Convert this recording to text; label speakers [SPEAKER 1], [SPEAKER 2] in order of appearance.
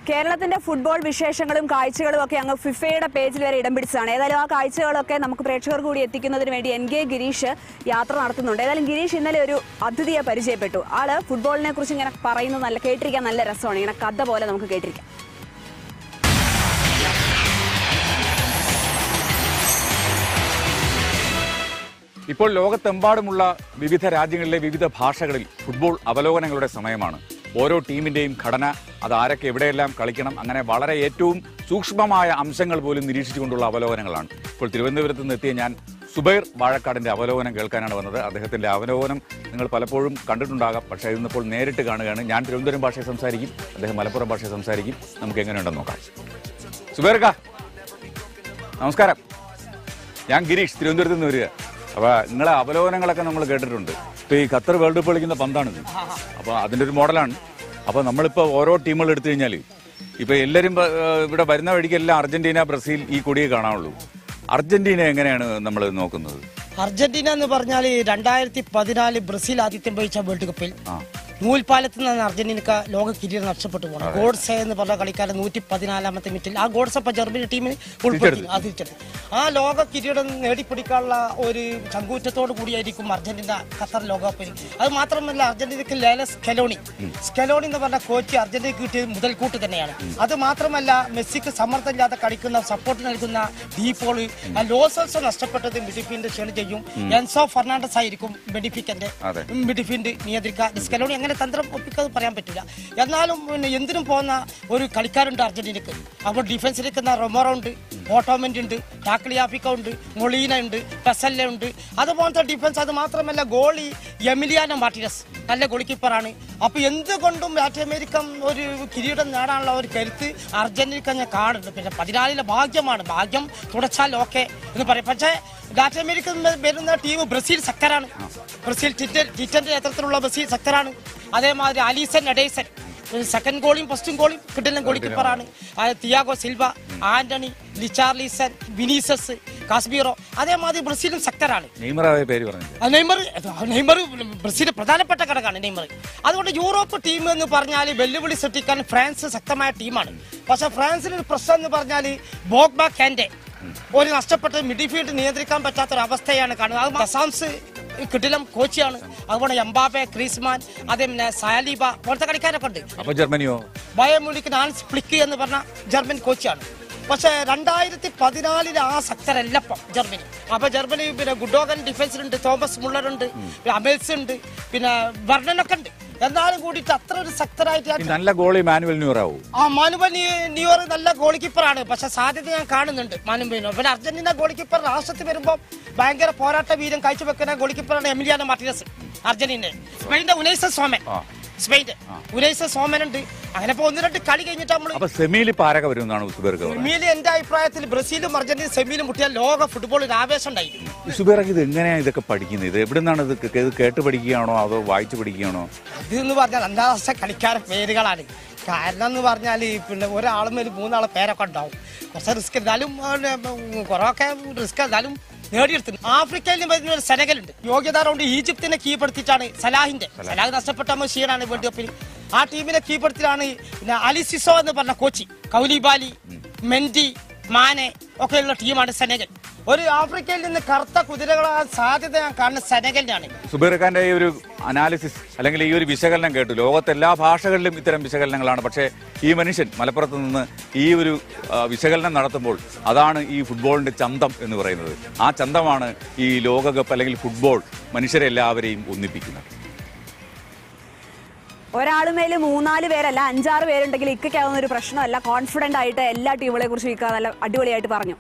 [SPEAKER 1] കേരളത്തിന്റെ ഫുട്ബോൾ വിശേഷങ്ങളും കാഴ്ചകളും ഒക്കെ അങ്ങ് ഫിഫയുടെ പേജിൽ വരെ ഇടം പിടിച്ചതാണ് ഏതായാലും ആ കാഴ്ചകളൊക്കെ നമുക്ക് പ്രേക്ഷകർ കൂടി എത്തിക്കുന്നതിന് വേണ്ടി എൻ കെ ഗിരീഷ് യാത്ര നടത്തുന്നുണ്ട് ഏതായാലും ഗിരീഷ് ഇന്നലെ ഒരു അതിഥിയെ പരിചയപ്പെട്ടു ആള് ഫുട്ബോളിനെ കുറിച്ച് ഇങ്ങനെ പറയുന്നത് നല്ല കേട്ടിരിക്കാൻ നല്ല രസമാണ് ഇങ്ങനെ കഥ പോലെ നമുക്ക് കേട്ടിരിക്കാം
[SPEAKER 2] ഇപ്പോൾ ലോകത്തെമ്പാടുമുള്ള വിവിധ രാജ്യങ്ങളിലെ വിവിധ ഭാഷകളിൽ ഫുട്ബോൾ അവലോകനങ്ങളുടെ സമയമാണ് ഓരോ ടീമിന്റെയും ഘടന അത് ആരൊക്കെ എവിടെയെല്ലാം കളിക്കണം അങ്ങനെ വളരെ ഏറ്റവും സൂക്ഷ്മമായ അംശങ്ങൾ പോലും നിരീക്ഷിച്ചുകൊണ്ടുള്ള അവലോകനങ്ങളാണ് ഇപ്പോൾ തിരുവനന്തപുരത്ത് നിന്ന് എത്തിയ ഞാൻ സുബൈർ വാഴക്കാടിന്റെ അവലോകനം കേൾക്കാനാണ് വന്നത് അദ്ദേഹത്തിന്റെ അവലോകനം നിങ്ങൾ പലപ്പോഴും കണ്ടിട്ടുണ്ടാകാം പക്ഷേ ഇന്നിപ്പോൾ നേരിട്ട് കാണുകയാണ് ഞാൻ തിരുവനന്തപുരം ഭാഷയെ സംസാരിക്കും അദ്ദേഹം മലപ്പുറം ഭാഷയെ സംസാരിക്കും നമുക്ക് എങ്ങനെയുണ്ടെന്ന് നോക്കാം സുബൈർക്ക നമസ്കാരം ഞാൻ ഗിരീഷ് തിരുവനന്തപുരത്ത് നിന്ന് വരിക അപ്പൊ നിങ്ങളെ അവലോകനങ്ങളൊക്കെ നമ്മൾ കേട്ടിട്ടുണ്ട് ഇപ്പൊ ഈ ഖത്തർ വേൾഡ് കപ്പ് കളിക്കുന്ന പന്താണിത് അപ്പൊ അതിന്റെ ഒരു മോഡലാണ് അപ്പൊ നമ്മളിപ്പോ ഓരോ ടീമുകൾ എടുത്തു കഴിഞ്ഞാൽ ഇപ്പൊ എല്ലാവരും പ- ഏഹ് ഇവിടെ വരുന്ന വഴിക്കെല്ലാം അർജന്റീന ബ്രസീൽ ഈ കൊടിയെ കാണാനുള്ളൂ അർജന്റീന എങ്ങനെയാണ് നമ്മൾ നോക്കുന്നത്
[SPEAKER 3] അർജന്റീന എന്ന് പറഞ്ഞാൽ രണ്ടായിരത്തി പതിനാല് ബ്രസീൽ ആതിഥ്യം വഹിച്ച വേൾഡ് കപ്പിൽ
[SPEAKER 2] ആ
[SPEAKER 3] നൂൽപാലത്തിൽ നിന്നാണ് അർജന്റീനക്ക് ലോക കിരീടം നഷ്ടപ്പെട്ടു പോകണം ഗോഡ്സെ എന്ന് പറഞ്ഞ കളിക്കാരൻ നൂറ്റി പതിനാലാമത്തെ മിനിറ്റിൽ ആ ഗോഡ്സെ ഇപ്പൊ ജർമ്മനി ടീമിന് ഉൾപ്പെടുത്തി ആ തിരിച്ചെടുത്തു ആ ലോക കിരീടം നേടിപ്പിടിക്കാനുള്ള ഒരു ചങ്കൂറ്റത്തോട് കൂടിയായിരിക്കും അർജന്റീന ഖത്തർ ലോകകപ്പിൽ അത് മാത്രമല്ല അർജന്റീനക്ക് ലേല സ്കെലോണി സ്കെലോണി എന്ന് പറഞ്ഞ കോച്ച് അർജന്റീനക്ക് കിട്ടിയത് മുതൽക്കൂട്ട് തന്നെയാണ് അത് മാത്രമല്ല മെസ്സിക്ക് സമ്മർദ്ദമില്ലാതെ കളിക്കുന്ന സപ്പോർട്ട് നൽകുന്ന ഡീപോള് ആ ലോസൽസ് നഷ്ടപ്പെട്ടത് മിഡിഫീൽഡ് ക്ഷീണം ചെയ്യും എൻസോ ഫെർണാണ്ടസ് ആയിരിക്കും മെഡിഫിക്കന്റെ
[SPEAKER 2] അതെ.
[SPEAKER 3] മിഡിഫീൽഡ് നിയന്ത്രിക്കുക സ്കലോണി അങ്ങനെ തന്ത്രം ഒപ്പിക്കാതെ പറയാൻ പറ്റില്ല എന്നാലും പിന്നെ എന്തിനും പോകുന്ന ഒരു കളിക്കാരുണ്ട് അർജന്റീനക്ക് അപ്പോൾ ഡിഫൻസിൽ നിൽക്കുന്ന റൊമോറോ ഉണ്ട് ഓട്ടോമെന്റ് ഉണ്ട് ടാക്ലിയാഫിക്ക ഉണ്ട് മൊളീന ഉണ്ട് പെസല്ല ഉണ്ട് അതുപോലത്തെ ഡിഫൻസ് അത് മാത്രമല്ല ഗോളി എമിലിയാനോ മാർട്ടിനസ് നല്ല ഗോളി കീപ്പറാണ് അപ്പൊ എന്തുകൊണ്ടും ലാറ്റിൻ അമേരിക്ക ഒരു കിരീടം നേടാനുള്ള ഒരു കരുത്ത് അർജന്റീനക്ക് ഞാൻ കാണുന്നുണ്ട് പിന്നെ പതിനാലിലെ ഭാഗ്യമാണ് ഭാഗ്യം തുടച്ചാൽ ഓക്കെ എന്ന് പറയും പക്ഷേ ലാറ്റിൻ അമേരിക്ക വരുന്ന ടീം ബ്രസീൽ ശക്തരാണ് ബ്രസീൽ ടിറ്റർ ടിറ്റന്റെ നേതൃത്വത്തിലുള്ള ബ്രസീൽ ശക്തരാണ് അതേമാതിരി അലീസൻ അഡേസൻ സെക്കൻഡ് ഗോളിയും ഫസ്റ്റും ഗോളിയും കിട്ടുന്ന ഗോളി കീപ്പറാണ് Thiago Silva Antony Richarlison Vinicius Casemiro അതേമാതിരി ബ്രസീലും ശക്തരാണ്
[SPEAKER 2] നെയ്മറായ പേര് പറഞ്ഞില്ല
[SPEAKER 3] ആ നെയ്മർ നെയ്മർ ബ്രസീലിന്റെ പ്രധാനപ്പെട്ട ഘടകമാണ് നെയ്മർ അതുകൊണ്ട് യൂറോപ്പ് ടീം എന്ന് പറഞ്ഞാൽ വെല്ലുവിളി സൃഷ്ടിക്കാൻ ഫ്രാൻസ് ശക്തമായ ടീമാണ് പക്ഷെ ഫ്രാൻസിന് ഒരു പ്രശ്നം എന്ന് പറഞ്ഞാൽ ബോഗ്ബ കാൻഡെ ഒരു നഷ്ടപ്പെട്ട മിഡ്ഫീൽഡ് നിയന്ത്രിക്കാൻ പറ്റാത്ത ഒരു അവസ്ഥയാണ് കാണുന്നത് അത് മസാംസ് കിട്ടിലം കോച്ചിയാണ് അതുപോലെ എംബാബെ ക്രീസ്മാൻ അതേ പിന്നെ സാലിബ പോലത്തെ കളിക്കാരൊക്കെ ഉണ്ട്
[SPEAKER 2] അപ്പൊ ജർമ്മനിയോ
[SPEAKER 3] ബയോമുണിക്ക് നാൻസ് ഫ്ലിക്ക് എന്ന് പറഞ്ഞ ജർമ്മൻ കോച്ചാണ് പക്ഷെ രണ്ടായിരത്തി പതിനാലില് ആ ശക്തരല്ല ഇപ്പം ജർമ്മനി അപ്പൊ ജർമ്മനി പിന്നെ ഗുഡോഗൻ ഡിഫൻസിലുണ്ട് തോമസ് മുള്ളറുണ്ട് പിന്നെ അമേൽസ് ഉണ്ട് പിന്നെ വർണ്ണനൊക്കെ ഉണ്ട് എന്നാലും കൂടിയിട്ട് അത്ര ഒരു ശക്തരായിട്ട്
[SPEAKER 2] ഈ നല്ല ഗോളി മാനുവൽ ന്യൂറാവൂ
[SPEAKER 3] ആ മാനുവൽ ന്യൂയർ നല്ല ഗോൾ കീപ്പറാണ് പക്ഷെ സാധ്യത ഞാൻ കാണുന്നുണ്ട് മാനുവലിനോ പിന്നെ അർജന്റീന ഗോൾ കീപ്പർ രാഷ്ട്രത്തിൽ വരുമ്പോൾ ഭയങ്കര പോരാട്ട വീരം കാഴ്ചവെക്കുന്ന ഗോൾ കീപ്പറാണ് എമിലിയാനോ മാർട്ടിനസ് അർജന്റീന സ്പെയിന്റെ ഉനൈസ സോമൻ
[SPEAKER 2] ആ.
[SPEAKER 3] സ്പെയിന്റെ ഉനൈസ സോമൻ ഉണ്ട് അങ്ങനെ ഇപ്പൊ ഒന്ന് രണ്ട് കളി കഴിഞ്ഞിട്ട് നമ്മൾ
[SPEAKER 2] അപ്പൊ സെമിയിൽ ഇപ്പൊ ആരൊക്കെ വരുമെന്നാണ് സുബേർക്ക് പറയുന്നത്
[SPEAKER 3] സെമിയിൽ എന്റെ അഭിപ്രായത്തിൽ ബ്രസീലും അർജന്റീന സെമിയിലും മുട്ടിയാൽ ലോക ഫുട്ബോളിൽ ആവേശം ഉണ്ടായിരിക്കും
[SPEAKER 2] ഈ സുബേർക്ക് ഇത് എങ്ങനെയാ ഇതൊക്കെ പഠിക്കുന്നത് ഇത് എവിടെ നിന്നാണ് ഇത് കേ- ഇത് കേട്ട് പഠിക്കുകയാണോ അതോ വായിച്ചു പഠിക്കുകയാണോ
[SPEAKER 3] ഇതെന്ന് പറഞ്ഞാൽ അന്താരാഷ്ട്ര കളിക്കാരെ പേരുകളാണ് കാരണം എന്ന് പറഞ്ഞാൽ പിന്നെ ഒരാളും ഒരു മൂന്നാളെ പേരൊക്കെ ഉണ്ടാവും കുറച്ച് റിസ്ക് എന്നാലും കുറേയൊക്കെ റിസ്ക് എന്നാലും നേടിയെടുത്തു ആഫ്രിക്കയിൽ വരുന്ന ഒരു സെനഗലുണ്ട് യോഗ്യത റൗണ്ട് ഈജിപ്തിനെ കീഴ്പ്പെടുത്തിയിട്ടാണ് സലാഹിന്റെ സലാഹ് നഷ്ടപ്പെട്ട ക്ഷീണാണ് വേൾഡ് കപ്പിൽ ആ ടീമിനെ കീഴ്പ്പെടുത്തിയിട്ടാണ് പിന്നെ അലിസിസോ എന്ന് പറഞ്ഞ കോച്ച് കൗലിബാലി മെൻഡി മാനെ ഒക്കെയുള്ള ടീമാണ് സെനഗൽ ഒരു ആഫ്രിക്കയിൽ നിന്ന് കറുത്ത കുതിരകളാൻ സാധ്യത ഞാൻ കാണുന്ന സെനഗലിനാണ്
[SPEAKER 2] സുബൈർ ഖാന്റെ ഈ ഒരു അനാലിസിസ് അല്ലെങ്കിൽ ഈ ഒരു വിശകലനം കേട്ടു ലോകത്തെ എല്ലാ ഭാഷകളിലും ഇത്തരം വിശകലനങ്ങളാണ് പക്ഷേ ഈ മനുഷ്യൻ മലപ്പുറത്ത് നിന്ന് ഈ ഒരു ആ, വിശകലനം നടത്തുമ്പോൾ അതാണ് ഈ ഫുട്ബോളിന്റെ ചന്തം എന്ന് പറയുന്നത് ആ ചന്തമാണ് ഈ ലോകകപ്പ് അല്ലെങ്കിൽ ഫുട്ബോൾ മനുഷ്യരെ എല്ലാവരെയും ഒന്നിപ്പിക്കുന്നത്
[SPEAKER 1] ഒരാളുമേല് മൂന്നാല് പേരല്ല അഞ്ചാറ് പേരുണ്ടെങ്കിൽ ഇക്കാവുന്ന ഒരു പ്രശ്നമല്ല കോൺഫിഡന്റ് ആയിട്ട് എല്ലാ ടീമുകളെ കുറിച്ച് ഇക്ക നല്ല അടിപൊളിയായിട്ട് പറഞ്ഞു